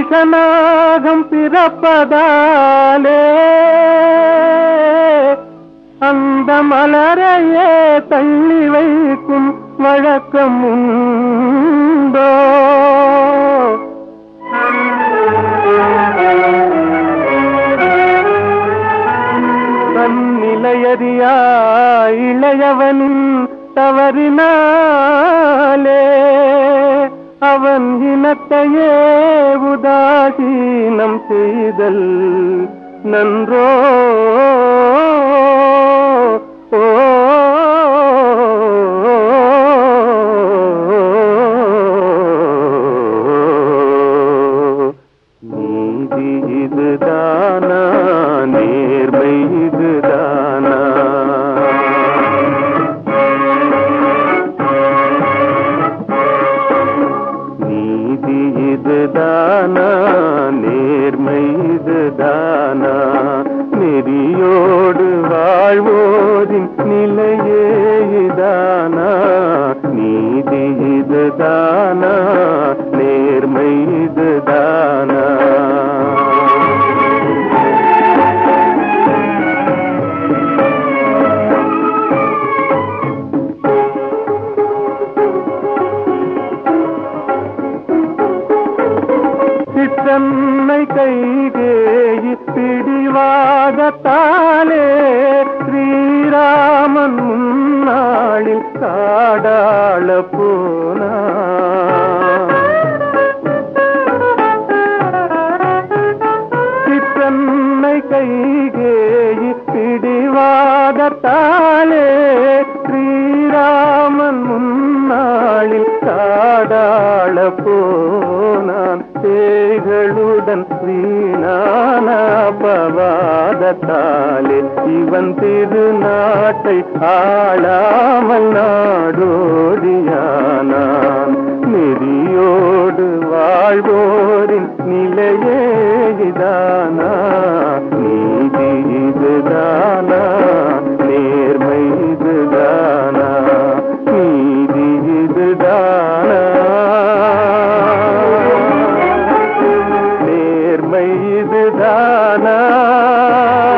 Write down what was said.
ஈசனாகம் பிறப்பதாலே அந்த மலரையே தள்ளி வைக்கும் வழக்கம் உண்டோ தன்னிலையறியா இளையவனின் தவறினாலே அவன் இனத்தையே உதாசீனம் செய்தல் நன்றோ ஓ நீதி இதுதானா நேர்மை இதுதானா நீதி இதுதானா நேர்மை இதுதானா நெறியோடு வாழ்வோரின் நிலையே இதானா நீதி இதுதானா நேர்மை இதுதானா சித்தன்னை கைகேயி பிடிவாதத்தாலே ஸ்ரீராமன் முன்னாளில் காடாள போனா சித்தன்னை கைகேயி பிடிவாதத்தாலே ஸ்ரீராமன் முன்னாளில் காடாள போனான் சேகளுடன் வீணான பவாதத்தாலே இவன் திருநாட்டை ஆளாமல் நாடோடியானான் நெறியோடு வாழ்வோரின் நிலையே இதானா நீதி இதுதானா நேர்மை இதுதானா நீதி இதுதானா நேர்மை இதுதானா